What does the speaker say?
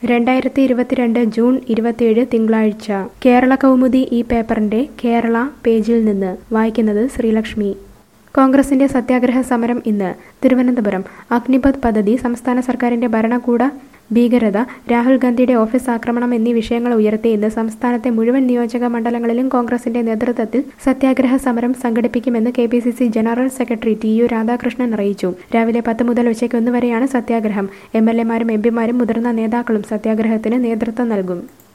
രണ്ടായിരത്തി ഇരുപത്തിരണ്ട് ജൂൺ ഇരുപത്തിയേഴ് തിങ്കളാഴ്ച കേരള കൗമുദി ഈ പേപ്പറിന്റെ കേരള പേജിൽ നിന്ന് വായിക്കുന്നത് ശ്രീലക്ഷ്മി കോൺഗ്രസിന്റെ സത്യാഗ്രഹ സമരം ഇന്ന് തിരുവനന്തപുരം അഗ്നിപത് പദ്ധതി സംസ്ഥാന സർക്കാരിന്റെ ഭരണകൂട ഭീകരത രാഹുൽ ഗാന്ധിയുടെ ഓഫീസ് ആക്രമണം എന്നീ വിഷയങ്ങൾ ഉയർത്തി ഇന്ന് സംസ്ഥാനത്തെ മുഴുവൻ നിയോജക മണ്ഡലങ്ങളിലും കോൺഗ്രസിന്റെ നേതൃത്വത്തിൽ സത്യാഗ്രഹ സമരം സംഘടിപ്പിക്കുമെന്ന് K P C C general secretary T U Radhakrishnan അറിയിച്ചു രാവിലെ പത്ത് മുതൽ ഉച്ചയ്ക്ക് ഒന്ന് വരെയാണ് സത്യാഗ്രഹം എം എൽ എമാരും എം പിമാരും മുതിർന്ന നേതാക്കളും സത്യാഗ്രഹത്തിന് നേതൃത്വം നൽകും